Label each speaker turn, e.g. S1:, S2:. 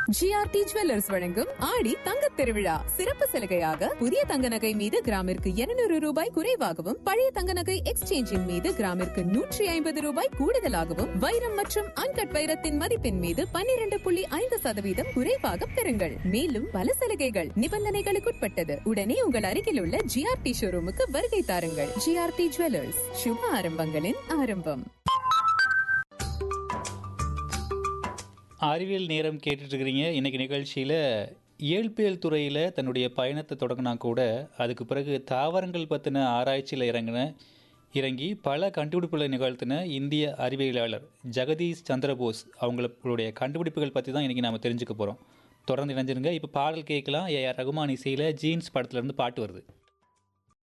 S1: GRT jewellers வழங்கும் ஆடி தங்க திருவிழா சிறப்பு சலுகையாக புதிய தங்க நகை மீது கிராமிற்கு 200 ரூபாய் குறைவாகவும் பழைய தங்க நகை எக்ஸ்சேஞ்சின் மீது கிராமிற்கு நூற்றி ஐம்பது ரூபாய் கூடுதலாகவும் வைரம் மற்றும் அன்கட் வைரத்தின் மதிப்பின் மீது 12.5% புள்ளி ஐந்து சதவீதம் குறைவாக பெறுங்கள் மேலும் பல சலுகைகள் நிபந்தனைகளுக்குட்பட்டது உடனே உங்கள் அருகில் உள்ள ஜிஆர்டி ஷோரூமுக்கு வருகை தாருங்கள் ஜிஆர்டி ஜுவல்லர்ஸ் சுப ஆரம்பங்களின் ஆரம்பம்
S2: அறிவியல் நேரம் கேட்டுட்டு இருக்கிறீங்க இன்றைக்கி நிகழ்ச்சியில் இயல்பியல் துறையில் தன்னுடைய பயணத்தை தொடங்கினா கூட அதுக்கு பிறகு தாவரங்கள் பற்றின ஆராய்ச்சியில் இறங்கின இறங்கி பல கண்டுபிடிப்புகளை நிகழ்த்தின இந்திய அறிவியலாளர் ஜெகதீஷ் சந்திரபோஸ் அவங்களுடைய கண்டுபிடிப்புகள் பற்றி தான் இன்றைக்கி நாம் தெரிஞ்சுக்க போகிறோம் தொடர்ந்து இணைஞ்சிருங்க இப்போ பாடல் கேட்கலாம் ஏஆர் ரகுமான் இசையில் ஜீன்ஸ் படத்துலேருந்து பாட்டு வருது